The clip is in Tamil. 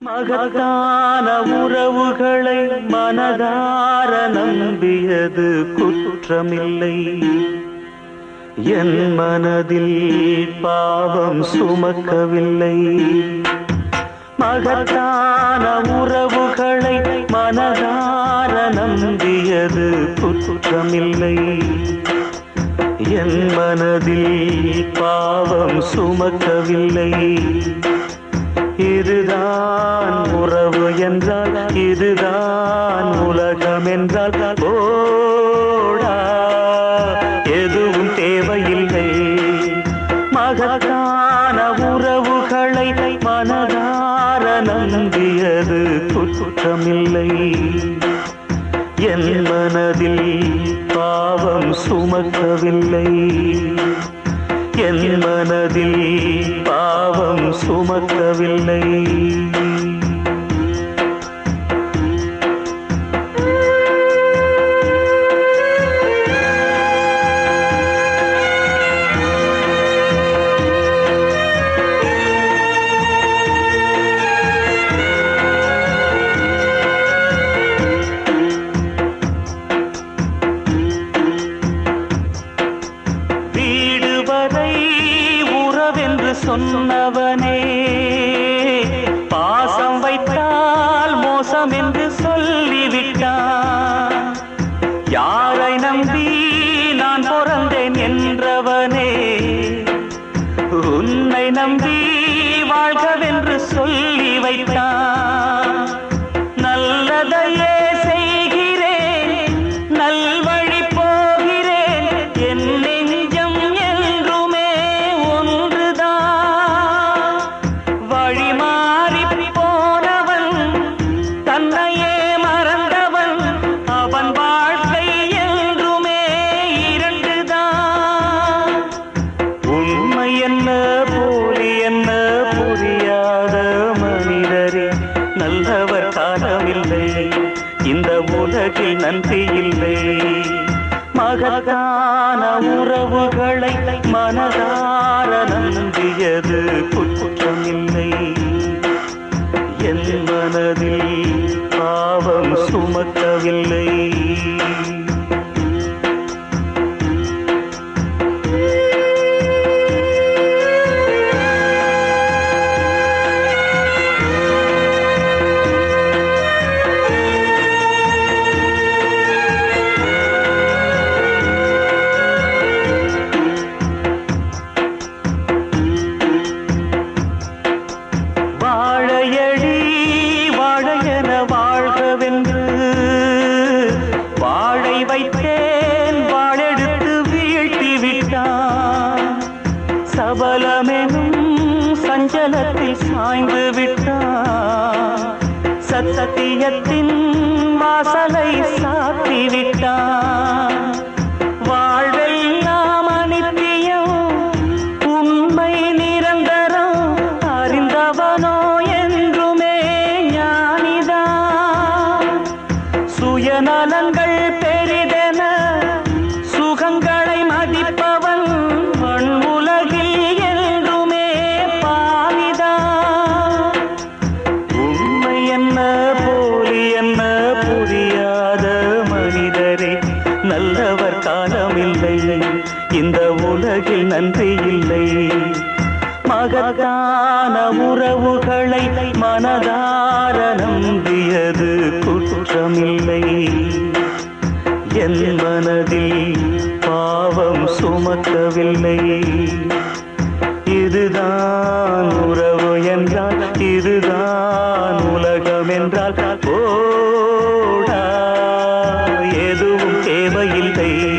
மகத்தான உறவுகளை மனதார நம்பியது குற்றமில்லை என் மனதில் பாவம் சுமக்கவில்லை மகத்தான உறவுகளை மனதார நம்பியது குற்றமில்லை என் மனதில் பாவம் சுமக்கவில்லை இதுதான் உறவு என்றால் இதுதான் உலகம் என்றால் போடா எதுவும் தேவையில்லை மகத்தான உறவுகளை மனதார நம்பியது குற்றமில்லை என் மனதில் பாவம் சுமக்கவில்லை என் மனதில் பாவம் சுமக்கவில்லை வீடு வரை உறவென்று சொன்னவனே பாசம் வைத்தால் மோசம் என்று சொல்லிவிட்டான் யாரை நம்பி நான் பிறந்தேன் என்றவனே உன்னை நம்பி வாழ்கவென்று சொல்லி வைத்தான் நல்லதையே செய்கிறேன் நல்வழி போகிறேன் என் நெஞ்சம் என்றுமே ஒன்றுதான் வழி மாறி போனவன் தன்னையே மறந்தவன் அவன் வாழ்க்கை என்றுமே இரண்டுதான் உண்மை என்ன போலி என்ன புரியாத மனிதரே நல்லவர் காலமில்லை இந்த உலகில் நன்றி இல்லை மகத்தான உறவுகளை மனதார நம்பியது குற்றமில்லை என் மனதில் பாவம் சுமக்கவில்லை வாழையடி வாழையன வாழ்கவென்று வாழை வைத்தேன் வாழெடுத்து வீழ்த்தி விட்டான் சபலமெனும் சஞ்சலத்தில் சாய்ந்து விட்டான் சத்தியத்தின் வாசலை சாத்தி விட்டான் வாழ்வெல்லாம் அனித்தியம் உண்மை நிரந்தரம் அறிந்தவனோ என்றுமே ஞானிதான் சுயநலங்கள் பெரிதென சுகங்களை மதிப்பவன் மண் உலகில் என்றுமே பாவிதான் உண்மை என்ன போலி என்ன புரியாத மனிதரே நல்லவர் காலமில்லை இந்த உலகில் நன்றி இல்லை மகத்தான உறவுகளை மனதார நம்பியது குற்றமில்லை என் மனதில் பாவம் சுமக்கவில்லை இதுதான் உறவு என்றால் இதுதான் உலகம் என்றால் போடா எதுவும் தேவையில்லை